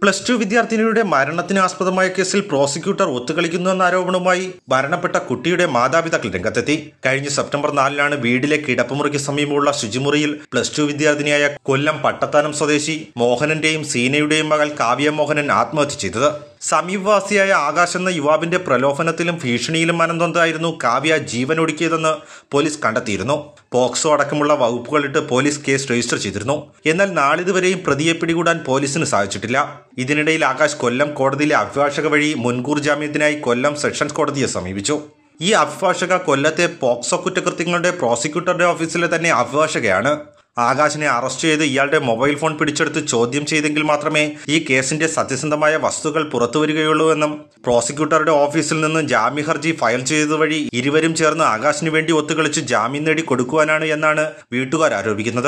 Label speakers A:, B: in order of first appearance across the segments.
A: plus two വിദ്യാർത്ഥിനിയുടെ മരണത്തിന് ആസ്പദമായ കേസിൽ prosecutor ഒത്തുകളിക്കുന്നു എന്ന ആരോപണവുമായി മരണപ്പെട്ട കുട്ടിയുടെ മാതാപിതാക്കൾ രംഗത്തെത്തി കഴിഞ്ഞ സെപ്റ്റംബർ നാലിനാണ് വീടിലെ കിടപ്പുമുറിക്ക് സമീപമുള്ള ശുചിമുറിയിൽ പ്ലസ് ടു വിദ്യാർത്ഥിനിയായ കൊല്ലം പട്ടത്താനം സ്വദേശി മോഹനന്റെയും സീനയുടെയും മകൾ കാവ്യ മോഹനൻ ആത്മഹത്യ ചെയ്തത് സമീപവാസിയായ ആകാശ് എന്ന യുവാവിന്റെ പ്രലോഭനത്തിലും ഭീഷണിയിലും മനംതൊന്നായിരുന്നു കാവ്യ ജീവൻ ഒടുക്കിയതെന്ന് പോലീസ് കണ്ടെത്തിയിരുന്നു പോക്സോ അടക്കമുള്ള വകുപ്പുകളിട്ട് പോലീസ് കേസ് രജിസ്റ്റർ ചെയ്തിരുന്നു എന്നാൽ നാളിതുവരെയും പ്രതിയെ പിടികൂടാൻ പോലീസിന് സാധിച്ചിട്ടില്ല ഇതിനിടയിൽ ആകാശ് കൊല്ലം കോടതിയിലെ അഭിഭാഷക വഴി മുൻകൂർ ജാമ്യത്തിനായി കൊല്ലം സെഷൻസ് കോടതിയെ സമീപിച്ചു ഈ അഭിഭാഷക കൊല്ലത്തെ പോക്സോ കുറ്റകൃത്യങ്ങളുടെ പ്രോസിക്യൂട്ടറുടെ ഓഫീസിലെ തന്നെ അഭിഭാഷകയാണ് ആകാശിനെ അറസ്റ്റ് ചെയ്ത് ഇയാളുടെ മൊബൈൽ ഫോൺ പിടിച്ചെടുത്ത് ചോദ്യം ചെയ്തെങ്കിൽ മാത്രമേ ഈ കേസിന്റെ സത്യസന്ധമായ വസ്തുക്കൾ പുറത്തുവരികയുള്ളൂ എന്നും പ്രോസിക്യൂട്ടറുടെ ഓഫീസിൽ നിന്ന് ജാമ്യ ഹർജി ഫയൽ ചെയ്തത് വഴി ഇരുവരും ചേർന്ന് ആകാശിന് വേണ്ടി ഒത്തുകളിച്ച് ജാമ്യം നേടി കൊടുക്കുവാനാണ് എന്നാണ് വീട്ടുകാർ ആരോപിക്കുന്നത്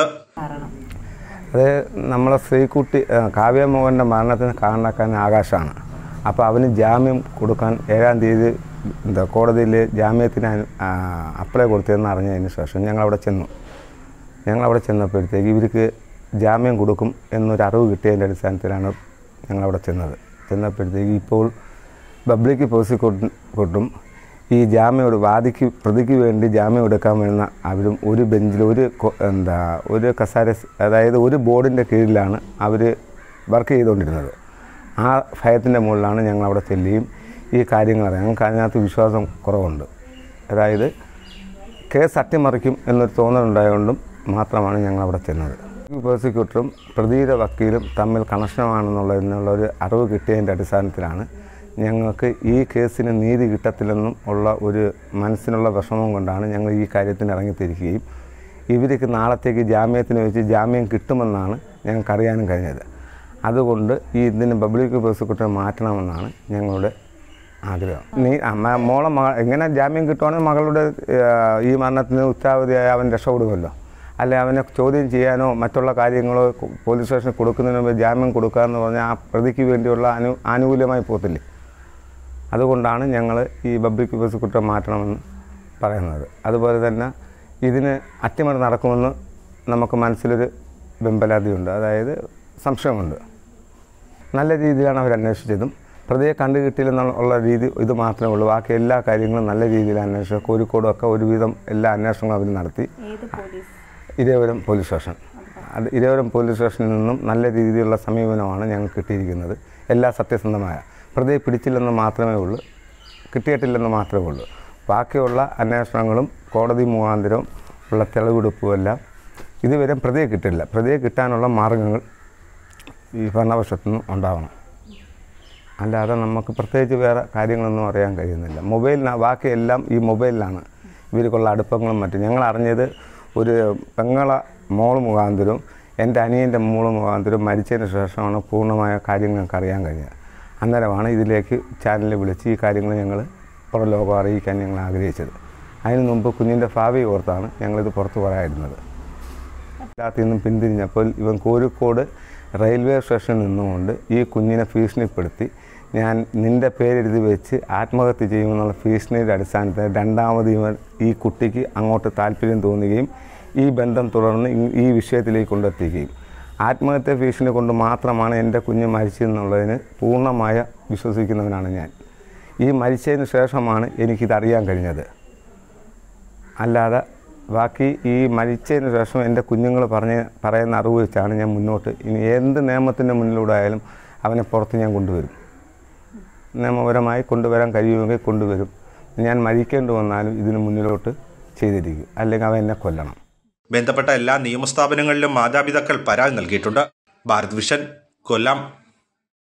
B: അത് നമ്മളെ ശ്രീകുട്ടി ആ, കാവ്യമോഹൻ്റെ മരണത്തിന് കാരണക്കാരൻ ആകാശാണ് അപ്പോൾ അവന് ജാമ്യം കൊടുക്കാൻ ഏഴാം തീയതി എന്താ കോടതിയിൽ ജാമ്യത്തിന് അനു- ആ, അപ്ലൈ കൊടുത്തതെന്ന് അറിഞ്ഞതിന് ശേഷം ഞങ്ങളവിടെ ചെന്നു ഞങ്ങളവിടെ ചെന്നപ്പോഴത്തേക്ക് ഇവർക്ക് ജാമ്യം കൊടുക്കും എന്നൊരു അറിവ് കിട്ടിയതിൻ്റെ അടിസ്ഥാനത്തിലാണ് ഞങ്ങളവിടെ ചെന്നത് ചെന്നപ്പോഴത്തേക്ക് ഇപ്പോൾ പബ്ലിക് പ്രോസിക്യൂട്ടും ഈ ജാമ്യം എടു- വാദിക്ക് പ്രതിക്ക് വേണ്ടി ജാമ്യം എടുക്കാൻ വരുന്ന അവരും ഒരു ബെഞ്ചിൽ ഒരു കൊ- എന്താ ഒരു കസാര സ്- അതായത് ഒരു ബോർഡിൻ്റെ കീഴിലാണ് അവർ വർക്ക് ചെയ്തുകൊണ്ടിരുന്നത് ആ ഭയത്തിൻ്റെ മുകളിലാണ് ഞങ്ങൾ അവിടെ ചെല്ലുകയും ഈ കാര്യങ്ങൾ അറിയാം ഞങ്ങൾക്ക് അതിനകത്ത് വിശ്വാസം കുറവുണ്ട് അതായത് കേസ് അട്ടിമറിക്കും എന്നൊരു തോന്നലുണ്ടായതുകൊണ്ടും മാത്രമാണ് ഞങ്ങൾ അവിടെ ചെന്നത് പ്രോസിക്യൂട്ടറും പ്രതിയുടെ വക്കീലും തമ്മിൽ കണക്ഷനാണെന്നുള്ളതിനുള്ള ഒരു അറിവ് കിട്ടിയതിൻ്റെ അടിസ്ഥാനത്തിലാണ് ഞങ്ങൾക്ക് ഈ കേസിന് നീതി കിട്ടത്തില്ലെന്നും ഉള്ള ഒരു മനസ്സിനുള്ള വിഷമം കൊണ്ടാണ് ഞങ്ങൾ ഈ കാര്യത്തിന് ഇറങ്ങിത്തിരിക്കുകയും ഇവർക്ക് നാളത്തേക്ക് ജാമ്യത്തിന് വെച്ച് ജാമ്യം കിട്ടുമെന്നാണ് ഞങ്ങൾക്കറിയാനും കഴിഞ്ഞത് അതുകൊണ്ട് ഈ ഇതിന് പബ്ലിക് പ്രോസിക്യൂട്ടറെ മാറ്റണമെന്നാണ് ഞങ്ങളുടെ ആഗ്രഹം നീ അമ്മ മോളെ മക എങ്ങനെ ജാമ്യം കിട്ടുവാണെങ്കിൽ മകളുടെ ഏഹ്, ഈ മരണത്തിന് ഉത്തരവാദിയായ അവൻ രക്ഷപ്പെടുമല്ലോ അല്ലെ അവനെ ചോദ്യം ചെയ്യാനോ മറ്റുള്ള കാര്യങ്ങളോ കൊ- പോലീസ് സ്റ്റേഷനിൽ കൊടുക്കുന്നതിന് മുമ്പ് ജാമ്യം കൊടുക്കുക എന്ന് പറഞ്ഞാൽ ആ പ്രതിക്ക് വേണ്ടിയുള്ള അനു ആനുകൂല്യമായി പോകത്തില്ലേ അതുകൊണ്ടാണ് ഞങ്ങൾ ഈ പബ്ലിക് പ്രോസിക്യൂട്ടറെ മാറ്റണമെന്ന് പറയുന്നത് അതുപോലെ തന്നെ ഇതിന് അട്ടിമറി നടക്കുമെന്ന് നമുക്ക് മനസ്സിലൊരു വെമ്പലാതിയുണ്ട് അതായത് സംശയമുണ്ട് നല്ല രീതിയിലാണ് അവർ അന്വേഷിച്ചതും പ്രതിയെ കണ്ടു കിട്ടിയില്ലെന്നുള്ള രീതി ഇത് മാത്രമേ ഉള്ളൂ ബാക്കി എല്ലാ കാര്യങ്ങളും നല്ല രീതിയിൽ അന്വേഷിച്ചു കോഴിക്കോടും ഒക്കെ ഒരുവിധം എല്ലാ അന്വേഷണങ്ങളും അവർ നടത്തി
C: ഏത് പോലീസ്
B: ഇരേപുരം പോലീസ് സ്റ്റേഷൻ അത് ഇരേപുരം പോലീസ് സ്റ്റേഷനിൽ നിന്നും നല്ല രീതിയിലുള്ള സമീപനമാണ് ഞങ്ങൾക്ക് കിട്ടിയിരിക്കുന്നത് എല്ലാ സത്യസന്ധമായ പ്രതിയെ പിടിച്ചില്ലെന്ന് മാത്രമേ ഉള്ളൂ കിട്ടിയിട്ടില്ലെന്ന് മാത്രമേ ഉള്ളൂ ബാക്കിയുള്ള അന്വേഷണങ്ങളും കോടതി മുഖാന്തരവും ഉള്ള തെളിവെടുപ്പുമെല്ലാം ഇതുവരെ പ്രതിയെ കിട്ടില്ല പ്രതിയെ കിട്ടാനുള്ള മാർഗങ്ങൾ ഈ ഭരണപക്ഷത്തു നിന്നും ഉണ്ടാവണം അല്ലാതെ നമുക്ക് പ്രത്യേകിച്ച് വേറെ കാര്യങ്ങളൊന്നും അറിയാൻ കഴിയുന്നില്ല മൊബൈലിന് ബാക്കിയെല്ലാം ഈ മൊബൈലിലാണ് ഇവർക്കുള്ള അടുപ്പങ്ങളും മറ്റും ഞങ്ങൾ അറിഞ്ഞത് ഒരു പെങ്ങള മോൾ മുഖാന്തരവും എൻ്റെ അനിയൻ്റെ മോൾ മുഖാന്തരവും മരിച്ചതിന് ശേഷമാണ് പൂർണ്ണമായ കാര്യങ്ങൾ ഞങ്ങൾക്ക് അറിയാൻ കഴിഞ്ഞത് അന്നേരമാണ് ഇതിലേക്ക് ചാനലിൽ വിളിച്ച് ഈ കാര്യങ്ങൾ ഞങ്ങൾ പുറം ലോകം അറിയിക്കാൻ ഞങ്ങൾ ആഗ്രഹിച്ചത് അതിന് മുമ്പ് കുഞ്ഞിൻ്റെ ഭാവി ഓർത്താണ് ഞങ്ങളിത് പുറത്ത് പറയായിരുന്നത് എല്ലാത്തിൽ നിന്നും പിന്തിരിഞ്ഞപ്പോൾ ഇവൻ കോഴിക്കോട് റെയിൽവേ സ്റ്റേഷനിൽ നിന്നുകൊണ്ട് ഈ കുഞ്ഞിനെ ഭീഷണിപ്പെടുത്തി ഞാൻ നിൻ്റെ പേരെഴുതി വെച്ച് ആത്മഹത്യ ചെയ്യുമെന്നുള്ള ഭീഷണിയുടെ അടിസ്ഥാനത്തിൽ രണ്ടാമത് ഇവൻ ഈ കുട്ടിക്ക് അങ്ങോട്ട് താല്പര്യം തോന്നുകയും ഈ ബന്ധം തുടർന്ന് ഈ- ഈ വിഷയത്തിലേക്ക് കൊണ്ടെത്തിക്കുകയും ആത്മഹത്യ ഭീഷണി കൊണ്ട് മാത്രമാണ് എൻ്റെ കുഞ്ഞ് മരിച്ചതെന്നുള്ളതിന് പൂർണ്ണമായ വിശ്വസിക്കുന്നവനാണ് ഞാൻ ഈ മരിച്ചതിന് ശേഷമാണ് എനിക്കിതറിയാൻ കഴിഞ്ഞത് അല്ലാതെ ബാക്കി ഈ മരിച്ചതിന് ശേഷം എൻ്റെ കുഞ്ഞുങ്ങൾ പറഞ്ഞ് പറയുന്ന അറിവ് വെച്ചാണ് ഞാൻ മുന്നോട്ട് ഇനി എന്ത് നിയമത്തിൻ്റെ മുന്നിലൂടെ ആയാലും അവനെ പുറത്ത് ഞാൻ കൊണ്ടുവരും നിയമപരമായി കൊണ്ടുവരാൻ കഴിയുമെങ്കിൽ കൊണ്ടുവരും ഞാൻ മരിക്കേണ്ടി വന്നാലും ഇതിന് മുന്നിലോട്ട് ചെയ്തിരിക്കും അല്ലെങ്കിൽ അവൻ എന്നെ കൊല്ലണം
A: ബന്ധപ്പെട്ട എല്ലാ നിയമസ്ഥാപനങ്ങളിലും മാതാപിതാക്കൾ പരാതി നൽകിയിട്ടുണ്ട് ഭാരത് വിഷൻ കൊല്ലം